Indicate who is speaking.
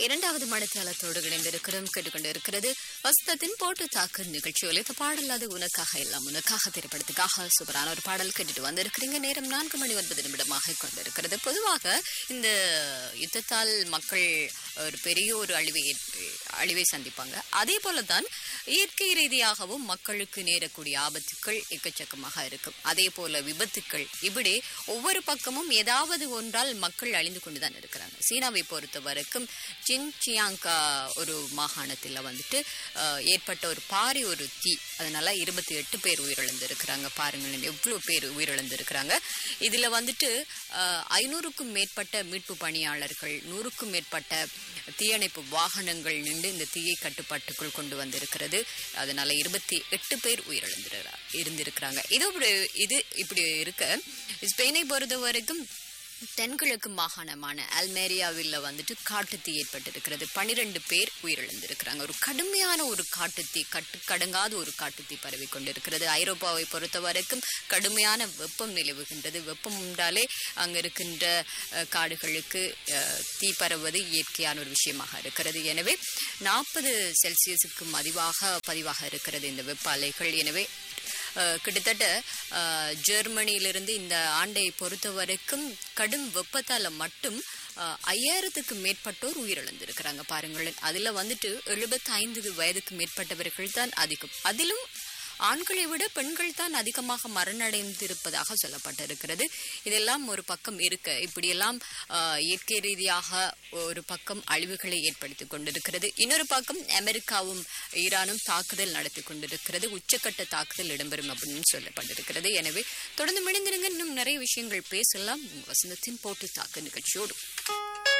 Speaker 1: இரண்டாவது மடத்தளத்தோடு இணைந்திருக்கிறோம் கேட்டுக்கொண்டு இருக்கிறது வசந்தத்தின் போட்டு தாக்கு நிகழ்ச்சி ஒலித்த பாடல் அது உனக்காக எல்லாம் உனக்காக திரைப்படத்துக்காக சூப்பரான ஒரு பாடல் கேட்டுட்டு வந்திருக்கிறீங்க நேரம் நான்கு மணி ஒன்பது நிமிடமாக கொண்டிருக்கிறது பொதுவாக இந்த யுத்தத்தால் மக்கள் ஒரு பெரிய ஒரு அழிவை ஏற்- அழிவை சந்திப்பாங்க அதே போலதான் இயற்கை ரீதியாகவும் மக்களுக்கு நேரக்கூடிய ஆபத்துக்கள் எக்கச்சக்கமாக இருக்கும் அதே போல விபத்துக்கள் இப்படி ஒவ்வொரு பக்கமும் ஏதாவது ஒன்றால் மக்கள் அழிந்து கொண்டுதான் இருக்கிறாங்க சீனாவை பொறுத்த வரைக்கும் சின்சியாங்கா ஒரு மாகாணத்தில் வந்துட்டு அஹ், ஏற்பட்ட ஒரு பாரி ஒரு தீ அதனால இருபத்தி எட்டு பேர் உயிரிழந்திருக்கிறாங்க பாருங்களேன் எவ்வளவு பேர் உயிரிழந்திருக்கிறாங்க இதுல வந்துட்டு அஹ், ஐநூறுக்கும் மேற்பட்ட மீட்பு பணியாளர்கள் நூறுக்கும் மேற்பட்ட தீயணைப்பு வாகனங்கள் நின்று இந்த தீயை கட்டுப்பாட்டுக்குள் கொண்டு வந்திருக்கிறது அதனால இருபத்தி எட்டு பேர் உயிரிழந்திருக்கிறா இருந்திருக்கிறாங்க இது இப்படி இது இப்படி இருக்க ஸ்பெயினை பொறுத்த வரைக்கும் தென்கிழக்கு மாகாணமான அல்மேரியாவில் வந்துட்டு காட்டுத்தீ ஏற்பட்டிருக்கிறது பனிரெண்டு பேர் உயிரிழந்திருக்கிறாங்க ஒரு கடுமையான ஒரு காட்டுத்தீ கட்டு கடங்காத ஒரு காட்டுத்தீ பரவி கொண்டிருக்கிறது ஐரோப்பாவை பொறுத்த வரைக்கும் கடுமையான வெப்பம் நிலவுகின்றது வெப்பம் உண்டாலே அங்க இருக்கின்ற அஹ், காடுகளுக்கு அஹ், தீ பரவுவது இயற்கையான ஒரு விஷயமாக இருக்கிறது எனவே நாற்பது செல்சியஸுக்கும் அதிவாக பதிவாக இருக்கிறது இந்த வெப்ப அலைகள் எனவே அஹ், கிட்டத்தட்ட அஹ், ஜெர்மனியிலிருந்து இந்த ஆண்டை பொறுத்த வரைக்கும் கடும் வெப்பத்தால மட்டும் அஹ், ஐயாயிரத்துக்கு மேற்பட்டோர் உயிரிழந்திருக்கிறாங்க பாருங்களேன் அதுல வந்துட்டு எழுபத்தி ஐந்து வயதுக்கு மேற்பட்டவர்கள் தான் அதிகம் அதிலும் ஆண்களை விட பெண்கள் தான் அதிகமாக மரணடைந்திருப்பதாக சொல்லப்பட்டிருக்கிறது இதெல்லாம் ஒரு பக்கம் இருக்க இப்படியெல்லாம் ஆஹ், இயற்கை ரீதியாக ஒரு பக்கம் அழிவுகளை ஏற்படுத்தி கொண்டிருக்கிறது இன்னொரு பக்கம் அமெரிக்காவும் ஈரானும் தாக்குதல் நடத்தி கொண்டிருக்கிறது உச்சக்கட்ட தாக்குதல் இடம்பெறும் அப்படின்னு சொல்லப்பட்டிருக்கிறது எனவே தொடர்ந்து மிணிந்திருங்க இன்னும் நிறைய விஷயங்கள் பேசலாம் வசந்தத்தின் போட்டு தாக்கு நிகழ்ச்சியோடு